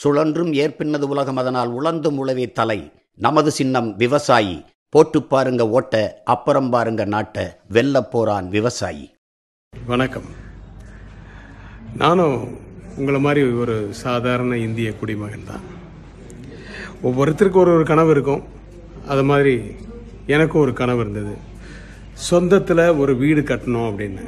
சுழன்றும் ஏற்பின்னது உலகம் அதனால் உழந்தும் உழவே தலை நமது சின்னம் விவசாயி போட்டு பாருங்க ஓட்ட அப்புறம் பாருங்க நாட்ட வெல்லப் போறான் விவசாயி வணக்கம் நானும் உங்களை மாதிரி ஒரு சாதாரண இந்திய குடிமகன் தான் ஒவ்வொருத்தருக்கும் ஒரு ஒரு கனவு இருக்கும் அது மாதிரி எனக்கும் ஒரு கனவு இருந்தது சொந்தத்தில் ஒரு வீடு கட்டணும் அப்படின்னு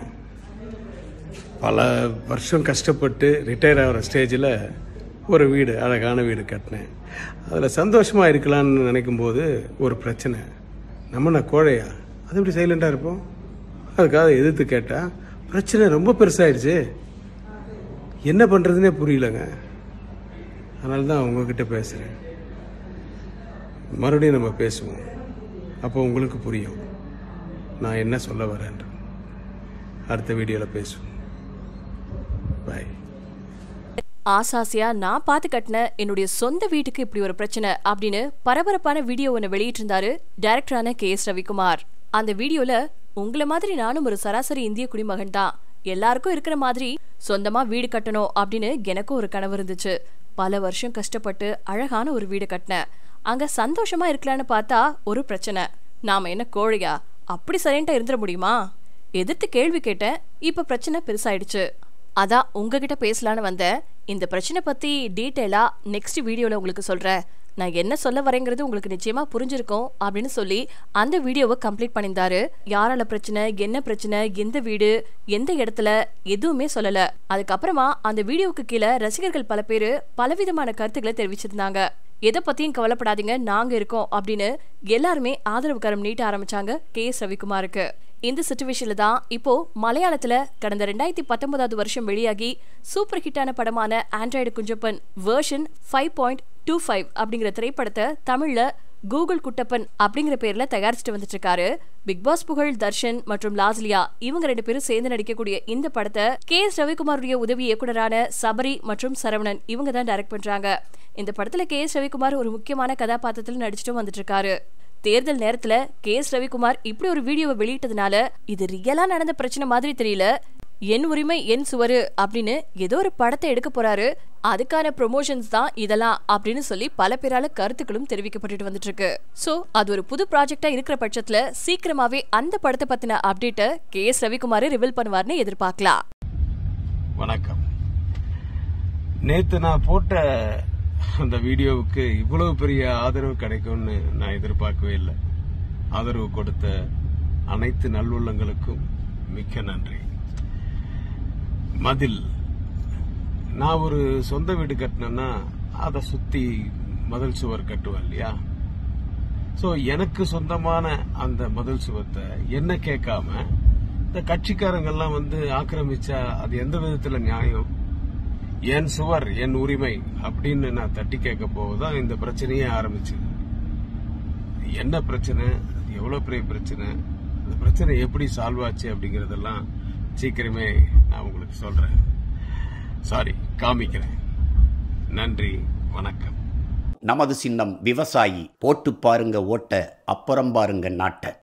பல வருஷம் கஷ்டப்பட்டு ரிட்டையர் ஆகிற ஸ்டேஜில் ஒரு வீடு அழகான வீடு கட்டினேன் அதில் சந்தோஷமாக இருக்கலாம்னு நினைக்கும் போது ஒரு பிரச்சனை நம்ம நான் கோழையா அது எப்படி சைலண்டாக இருப்போம் அதுக்காக எதிர்த்து கேட்டால் பிரச்சனை ரொம்ப பெருசாயிடுச்சு என்ன பண்ணுறதுனே புரியலங்க அதனால தான் உங்ககிட்ட பேசுகிறேன் மறுபடியும் நம்ம பேசுவோம் அப்போ உங்களுக்கு புரியும் நான் என்ன சொல்ல வரேன் அடுத்த வீடியோவில் பேசுவோம் பாய் ஆசாசியா நான் பார்த்து கட்டின என்னுடைய சொந்த வீட்டுக்கு இப்படி ஒரு பிரச்சனை அப்படின்னு பரபரப்பான வீடியோ ஒன்று வெளியிட்டிருந்தாரு டைரக்டரான கே எஸ் ரவிக்குமார் அந்த வீடியோல உங்களை மாதிரி நானும் ஒரு சராசரி இந்திய குடிமகன் தான் எல்லாருக்கும் இருக்கிற மாதிரி சொந்தமா வீடு கட்டணும் அப்படின்னு எனக்கும் ஒரு கனவு இருந்துச்சு பல வருஷம் கஷ்டப்பட்டு அழகான ஒரு வீடு கட்டினேன் அங்க சந்தோஷமா இருக்கலான்னு பார்த்தா ஒரு பிரச்சனை நாம என்ன கோழையா அப்படி சைலண்டா இருந்துட முடியுமா எதிர்த்து கேள்வி கேட்டேன் இப்ப பிரச்சனை பெருசாயிடுச்சு அதான் உங்ககிட்ட பேசலான்னு வந்தேன் இந்த பிரச்சனை பத்தி டீட்டெயிலா நெக்ஸ்ட் வீடியோல உங்களுக்கு சொல்றேன் நான் என்ன சொல்ல வரேங்கிறது உங்களுக்கு நிச்சயமா புரிஞ்சிருக்கும் அப்படின்னு சொல்லி அந்த வீடியோவை கம்ப்ளீட் பண்ணியிருந்தாரு யாரால பிரச்சனை என்ன பிரச்சனை எந்த வீடு எந்த இடத்துல எதுவுமே சொல்லல அதுக்கப்புறமா அந்த வீடியோவுக்கு கீழே ரசிகர்கள் பல பேரு பலவிதமான கருத்துக்களை தெரிவிச்சிருந்தாங்க எதை பத்தியும் கவலைப்படாதீங்க நாங்க இருக்கோம் அப்படின்னு எல்லாருமே ஆதரவு கரம் நீட்ட ஆரம்பிச்சாங்க கே எஸ் ரவிக்குமாருக்கு இந்த சுச்சுவேஷன்ல தான் இப்போ மலையாளத்துல கடந்த ரெண்டாயிரத்தி பத்தொன்பதாவது வருஷம் வெளியாகி சூப்பர் ஹிட்டான படமான Android Kunjappan version five point two five அப்படிங்கிற திரைப்படத்தை தமிழ்ல கூகுள் குட்டப்பன் அப்படிங்கிற பேர்ல தயாரிச்சுட்டு வந்துட்டு இருக்காரு பிக் பாஸ் புகழ் தர்ஷன் மற்றும் லாஸ்லியா இவங்க ரெண்டு பேரும் சேர்ந்து நடிக்கக்கூடிய இந்த படத்தை கே எஸ் ரவிக்குமாருடைய உதவி இயக்குனரான சபரி மற்றும் சரவணன் இவங்க தான் டைரக்ட் பண்றாங்க இந்த படத்துல கே எஸ் ரவிக்குமார் ஒரு முக்கியமான கதாபாத்திரத்தில் நடிச்சுட்டு வந்துட்டு இருக்காரு தேர்தல் நேரத்துல கே எஸ் ரவிக்குமார் இப்படி ஒரு வீடியோவை வெளியிட்டதுனால இது ரியலா நடந்த பிரச்சனை மாதிரி தெரியல என் உரிமை என் சுவரு அப்படின்னு ஏதோ ஒரு படத்தை எடுக்க போறாரு அதுக்கான ப்ரொமோஷன்ஸ் தான் இதெல்லாம் அப்படின்னு சொல்லி பல பேரால கருத்துக்களும் தெரிவிக்கப்பட்டுட்டு வந்துட்டு இருக்கு சோ அது ஒரு புது ப்ராஜெக்டா இருக்கிற பட்சத்துல சீக்கிரமாவே அந்த படத்தை பத்தின அப்டேட்டை கே எஸ் ரவிக்குமாரே ரிவீல் பண்ணுவார்னு எதிர்பார்க்கலாம் வணக்கம் நேத்து நான் போட்ட அந்த வீடியோவுக்கு இவ்வளவு பெரிய ஆதரவு கிடைக்கும்னு நான் எதிர்பார்க்கவே இல்லை ஆதரவு கொடுத்த அனைத்து நல்லுள்ளங்களுக்கும் மிக்க நன்றி மதில் நான் ஒரு சொந்த வீடு கட்டினேன்னா அதை சுத்தி மதில் சுவர் கட்டுவேன் இல்லையா சோ எனக்கு சொந்தமான அந்த மதில் சுவத்தை என்ன கேட்காம இந்த கட்சிக்காரங்கெல்லாம் வந்து ஆக்கிரமிச்சா அது எந்த விதத்துல நியாயம் என் சுவர் என் உரிமை அப்படின்னு நான் தட்டி கேட்க போதுதான் இந்த பிரச்சனையே ஆரம்பிச்சது என்ன பிரச்சனை அது எவ்வளவு பெரிய பிரச்சனை அந்த பிரச்சனை எப்படி சால்வ் ஆச்சு அப்படிங்கறதெல்லாம் சீக்கிரமே நான் உங்களுக்கு சொல்றேன் சாரி காமிக்கிறேன் நன்றி வணக்கம் நமது சின்னம் விவசாயி போட்டு பாருங்க ஓட்ட அப்புறம் பாருங்க நாட்ட